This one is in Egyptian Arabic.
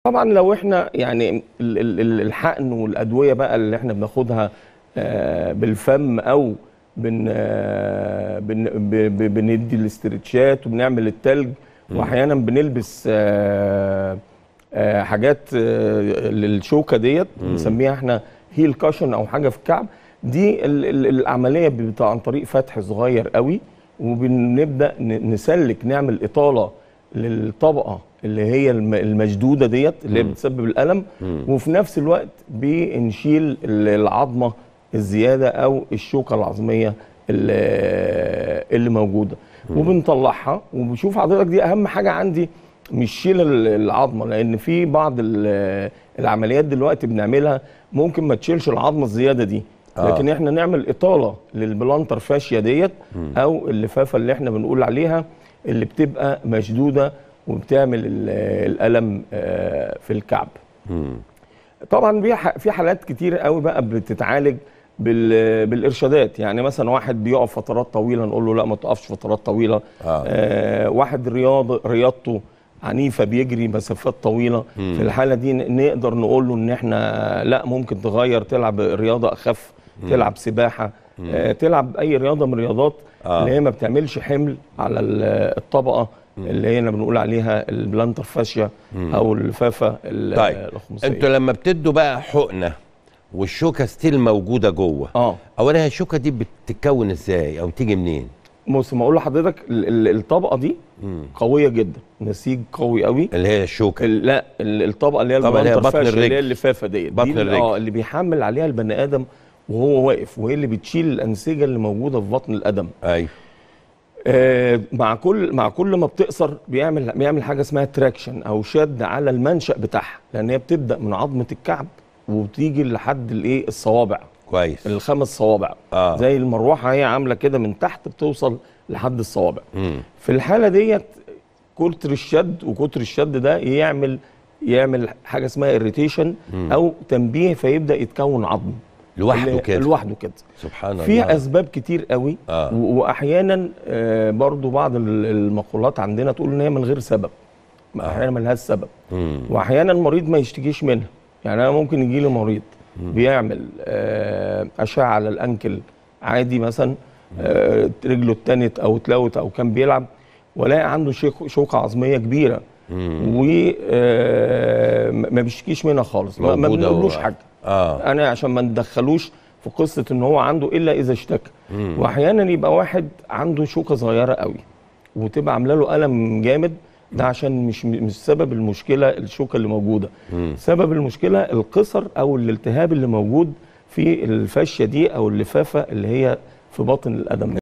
طبعا لو احنا يعني ال- ال- ال- الحقن والادويه بقى اللي احنا بناخدها آه، بالفم او بن آه، بن ب- ب- بندي الاسترتشات وبنعمل التلج واحيانا بنلبس آه، آه، حاجات آه، للشوكه ديت بنسميها احنا هيل كاشن او حاجه في الكعب دي ال- ال- العمليه بتبقى عن طريق فتح صغير قوي وبنبدا ن- نسلك نعمل اطاله للطبقه اللي هي الم- المشدوده ديت اللي هي بتسبب الالم وفي نفس الوقت بنشيل ال- العظمه الزياده او الشوكه العظميه اللي, اللي موجوده وبنطلعها وبشوف حضرتك دي اهم حاجه عندي مش شيل ال- العظمه لان في بعض ال- العمليات دلوقتي بنعملها ممكن ما تشيلش العظمه الزياده دي آه. لكن احنا نعمل اطاله للبلانتر فاشيا ديت او اللفافه اللي احنا بنقول عليها اللي بتبقى مشدوده وبتعمل ال- الالم آه، في الكعب طبعا في ح- في حالات كتير قوي بقى بتتعالج بال- بالارشادات يعني مثلا واحد بيقف فترات طويله نقول له لا ما تقفش فترات طويله آه. آه واحد رياض رياضته عنيفه بيجري مسافات طويله في الحاله دي ن- نقدر نقول له ان احنا لا ممكن تغير تلعب رياضه اخف تلعب سباحه آه تلعب اي رياضه من الرياضات آه. اللي هي ما بتعملش حمل على ال- الطبقه اللي هي أنا بنقول عليها البلانتر فاشيا او اللفافه ال- طيب الخماسيه انتوا لما بتدوا بقى حقنه والشوكه ستيل موجوده جوه اه اولا هي الشوكه دي بتتكون ازاي او تيجي منين بص ما اقول لحضرتك ال- ال- الطبقه دي قويه جدا نسيج قوي قوي اللي هي الشوكه ال- لا ال- الطبقه اللي هي طبعا اللي هي البلانتر بطن فاشيا اللي الرجل. هي اللفافه ديت بطن دي ال- الرجل. اه اللي بيحمل عليها البني ادم وهو واقف وهي اللي بتشيل الانسجه اللي موجوده في بطن القدم ايوه آه مع كل مع كل ما بتقصر بيعمل بيعمل حاجه اسمها تراكشن او شد على المنشا بتاعها لان هي بتبدا من عظمه الكعب وبتيجي لحد الايه الصوابع كويس الخمس صوابع آه. زي المروحه هي عامله كده من تحت بتوصل لحد الصوابع مم. في الحاله ديت كتر الشد وكتر الشد ده يعمل يعمل حاجه اسمها اريتيشن او تنبيه فيبدا يتكون عظم لوحده اللي- كده لوحده كده سبحان الله في اسباب كتير قوي آه. و- واحيانا آه، برضو بعض ال- المقولات عندنا تقول ان هي من غير سبب احيانا ملهاش سبب مم. واحيانا المريض ما يشتكيش منها يعني انا ممكن يجي لي مريض بيعمل آه، اشعه على الانكل عادي مثلا آه، رجله اتنت او اتلوت او كان بيلعب ولاقي عنده شيك- شوكه عظميه كبيره وما بيشتكيش منها خالص ما ما موجودة بنقولوش و- حاجه اه انا عشان ما ندخلوش في قصه ان هو عنده الا اذا اشتكى واحيانا يبقى واحد عنده شوكه صغيره قوي وتبقى عامله له الم جامد ده عشان مش مش سبب المشكله الشوكه اللي موجوده سبب المشكله القصر او الالتهاب اللي موجود في الفاشيه دي او اللفافه اللي هي في باطن القدم